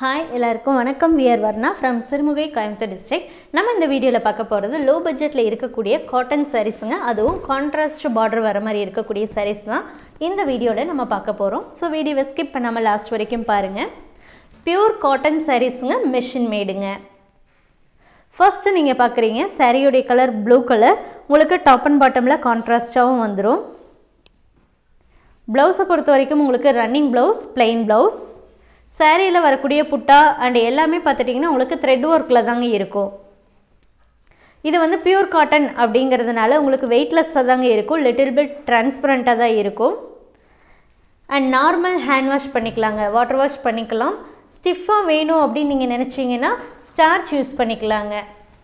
Hi எல்லாருக்கும் வணக்கம் we're Varna from Sirumugai Coimbatore district நம்ம இந்த வீடியோவில் பார்க்க போகிறது லோ பட்ஜெட்டில் இருக்கக்கூடிய காட்டன் சாரீஸுங்க அதுவும் கான்ட்ராஸ்ட் பார்டர் வர மாதிரி இருக்கக்கூடிய சாரீஸ் தான் இந்த வீடியோவில் நம்ம பார்க்க போகிறோம் ஸோ வீடியோவை ஸ்கிப் பண்ணாமல் லாஸ்ட் வரைக்கும் பாருங்கள் பியூர் காட்டன் சாரீஸுங்க மிஷின் மேடுங்க ஃபர்ஸ்ட்டு நீங்கள் பார்க்குறீங்க சாரியோடைய கலர் ப்ளூ கலர் உங்களுக்கு டாப் அண்ட் பாட்டமில் கான்ட்ராஸ்டாகவும் வந்துடும் ப்ளவுஸை பொறுத்த வரைக்கும் உங்களுக்கு ரன்னிங் ப்ளவுஸ் பிளெயின் ப்ளவுஸ் சாரியில் வரக்கூடிய புட்டா அண்ட் எல்லாமே பார்த்துட்டிங்கன்னா உங்களுக்கு த்ரெட் ஒர்க்கில் தாங்க இருக்கும் இது வந்து பியூர் காட்டன் அப்படிங்கிறதுனால உங்களுக்கு வெயிட்லெஸ்ஸாக தாங்க இருக்கும் லிட்டில் பிட் டிரான்ஸ்பரண்ட்டாக தான் இருக்கும் அண்ட் நார்மல் ஹேண்ட் வாஷ் பண்ணிக்கலாங்க வாட்டர் வாஷ் பண்ணிக்கலாம் ஸ்டிஃபாக வேணும் அப்படின்னு நீங்கள் நினச்சிங்கன்னா ஸ்டார்ச் யூஸ் பண்ணிக்கலாங்க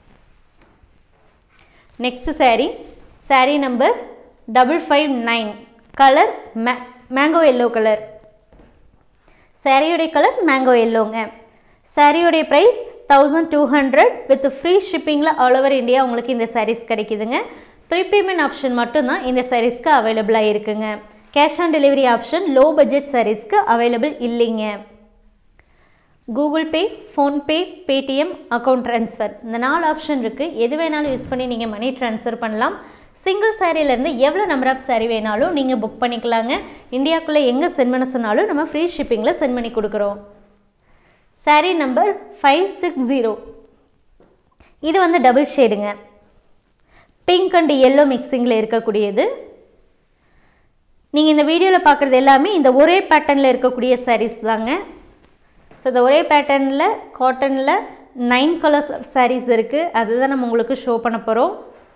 next sari sari number double five nine colour மே மேங்கோ எல்லோ கலர் சாரியுடைய கலர் மேங்கோ எல்லோங்க சாரியுடைய price thousand two hundred with free ஷிப்பிங்கில் ஆல் ஓவர் இந்தியா உங்களுக்கு இந்த சாரீஸ் கிடைக்குதுங்க ப்ரீபேமெண்ட் ஆப்ஷன் மட்டும்தான் இந்த சாரீஸ்க்கு அவைலபிளாக இருக்குங்க cash on delivery option low budget சாரீஸ்க்கு அவைலபிள் இல்லைங்க Google Pay PhonePe Paytm account transfer இந்த நாலு ஆப்ஷன் இருக்குது எது வேணாலும் யூஸ் பண்ணி நீங்கள் மணி ட்ரான்ஸ்ஃபர் பண்ணலாம் சிங்கிள் சாரியிலேருந்து எவ்வளோ நம்பர் ஆஃப் சாரீ வேணாலும் நீங்கள் புக் பண்ணிக்கலாங்க இந்தியாவுக்குள்ளே எங்கே சென்ட் பண்ண சொன்னாலும் நம்ம ஃப்ரீ ஷிப்பிங்கில் சென்ட் பண்ணி கொடுக்குறோம் sari number five six zero இது வந்து டபுள் ஷேடுங்க பிங்க் அண்ட் எல்லோ மிக்சிங்கில் இருக்கக்கூடியது நீங்கள் இந்த வீடியோவில் பார்க்குறது எல்லாமே இந்த ஒரே பேட்டர்னில் இருக்கக்கூடிய சாரீஸ் தாங்க ஸோ இந்த ஒரே பேட்டர்னில் காட்டனில் நைன் கலர்ஸ் ஆஃப் சாரீஸ் இருக்குது அதுதான் நம்ம உங்களுக்கு ஷோ பண்ண போகிறோம்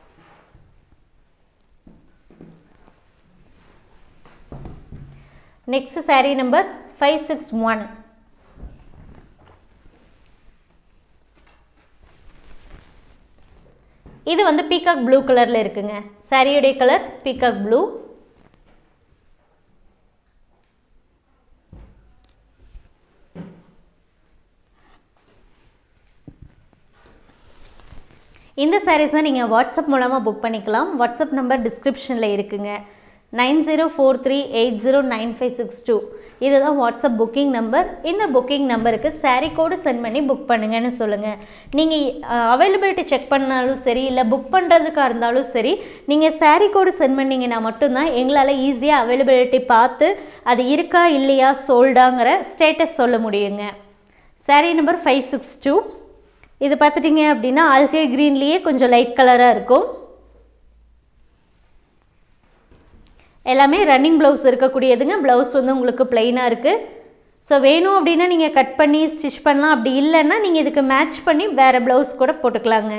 next sari number five six one இது வந்து பீகாக் ப்ளூ கலரில் இருக்குங்க சாரியுடைய கலர் பீகாக் ப்ளூ இந்த சாரீஸை நீங்கள் வாட்ஸ்அப் மூலமாக புக் பண்ணிக்கலாம் வாட்ஸ்அப் நம்பர் டிஸ்கிரிப்ஷனில் இருக்குங்க nine zero four three eight zero nine five six two இதுதான் வாட்ஸ்அப் புக்கிங் நம்பர் இந்த புக்கிங் நம்பருக்கு சாரீ கோடு சென்ட் பண்ணி புக் பண்ணுங்கன்னு சொல்லுங்கள் நீங்கள் அவைலபிலிட்டி செக் பண்ணாலும் சரி இல்லை புக் பண்ணுறதுக்காக இருந்தாலும் சரி நீங்கள் சாரீ கோடு சென்ட் பண்ணிங்கன்னா மட்டும்தான் எங்களால் ஈஸியாக அவைலபிலிட்டி பார்த்து அது இருக்கா இல்லையா சோல்டாங்கிற ஸ்டேட்டஸ் சொல்ல முடியுங்க sari number five six two இது பார்த்துட்டிங்க அப்படின்னா ஆல்கே க்ரீன்லேயே கொஞ்சம் லைட் கலராக இருக்கும் எல்லாமே ரன்னிங் ப்ளவுஸ் இருக்கக்கூடியதுங்க ப்ளவுஸ் வந்து உங்களுக்கு ப்ளைனாக இருக்குது ஸோ வேணும் அப்படின்னா நீங்கள் கட் பண்ணி ஸ்டிச் பண்ணலாம் அப்படி இல்லைன்னா நீங்கள் இதுக்கு மேட்ச் பண்ணி வேறு ப்ளவுஸ் கூட போட்டுக்கலாங்க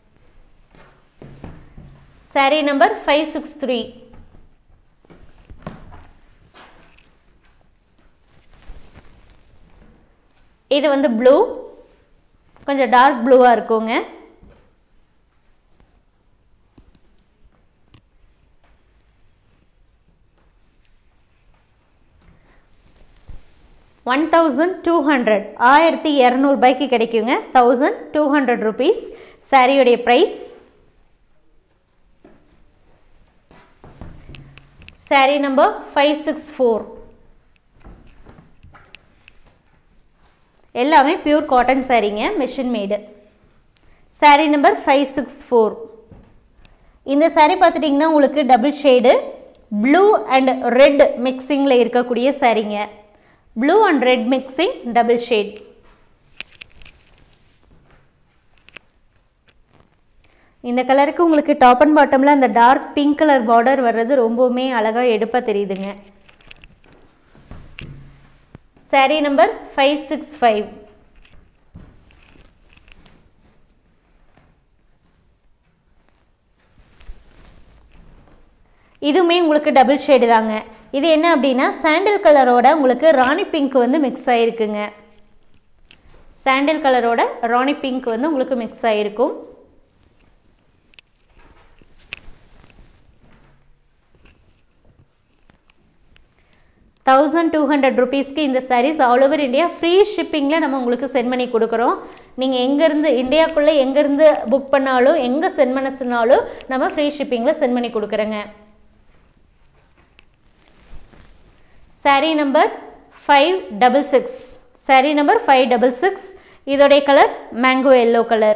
sari number five six three இது வந்து ப்ளூ கொஞ்சம் டார்க் ப்ளூவாக இருக்குங்க ஒன் தௌசண்ட் டூ ஹண்ட்ரட் ஆயிரத்தி இரநூறுபாய்க்கு கிடைக்குங்க தௌசண்ட் டூ ஹண்ட்ரட் ருபீஸ் சாரியுடைய price sari number five six four எல்லாமே பியூர் காட்டன் சாரீங்க machine made sari number five six four இந்த சாரீ பார்த்துட்டிங்கன்னா உங்களுக்கு double shade blue and red மிக்சிங்கில் இருக்கக்கூடிய சாரீங்க blue and red mixing double shade இந்த கலருக்கு உங்களுக்கு டாப் அண்ட் பாட்டமில் அந்த டார்க் பிங்க் கலர் பார்டர் வர்றது ரொம்பவுமே அழகாக எடுப்பாக தெரியுதுங்க sari number five six five இதுவுமே உங்களுக்கு டபுள் ஷேடு தாங்க இது என்ன அப்படின்னா சாண்டில் கலரோட உங்களுக்கு ராணி பிங்க் வந்து மிக்ஸ் ஆகிருக்குங்க சாண்டில் கலரோட ராணி பிங்க் வந்து உங்களுக்கு மிக்ஸ் ஆகிருக்கும் தௌசண்ட் டூ ஹண்ட்ரட் ருபீஸ்க்கு இந்த saris all over India free ஷிப்பிங்கில் நம்ம உங்களுக்கு சென்ட் பண்ணி கொடுக்குறோம் நீங்கள் எங்கேருந்து இந்தியாவுக்குள்ளே எங்கேருந்து புக் பண்ணாலும் எங்கே சென்ட் பண்ண சொன்னாலும் நம்ம ஃப்ரீ ஷிப்பிங்கில் சென்ட் பண்ணி கொடுக்குறோங்க sari number five double six saree number five double six இதோடைய கலர் மேங்கோ எல்லோ கலர்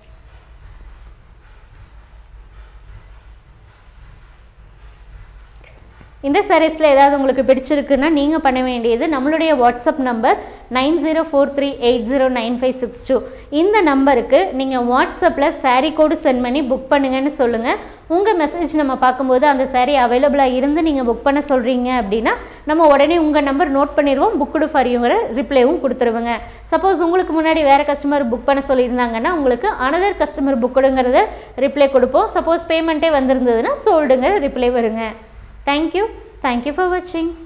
இந்த சாரீஸில் ஏதாவது உங்களுக்கு பிடிச்சிருக்குன்னா நீங்கள் பண்ண வேண்டியது நம்மளுடைய WhatsApp number nine zero four three eight zero nine five six two இந்த நம்பருக்கு நீங்கள் வாட்ஸ்அப்பில் saree கோடு சென்ட் பண்ணி புக் பண்ணுங்கன்னு சொல்லுங்கள் உங்கள் மெசேஜ் நம்ம பார்க்கும்போது அந்த saree அவைலபிளாக இருந்து நீங்கள் புக் பண்ண சொல்கிறீங்க அப்படின்னா நம்ம உடனே உங்கள் நம்பர் நோட் பண்ணிடுவோம் புக்குடு ஃபாரியுங்கிற ரிப்ளைவும் கொடுத்துருவோங்க சப்போஸ் உங்களுக்கு முன்னாடி வேறு கஸ்டமர் புக் பண்ண சொல்லியிருந்தாங்கன்னா உங்களுக்கு அனதர் கஸ்டமர் புக்குடுங்கிறத ரிப்ளை கொடுப்போம் சப்போஸ் பேமெண்ட்டே வந்திருந்ததுன்னா சோல்டுங்கிற ரிப்ளை வருங்க Thank you. Thank you for watching.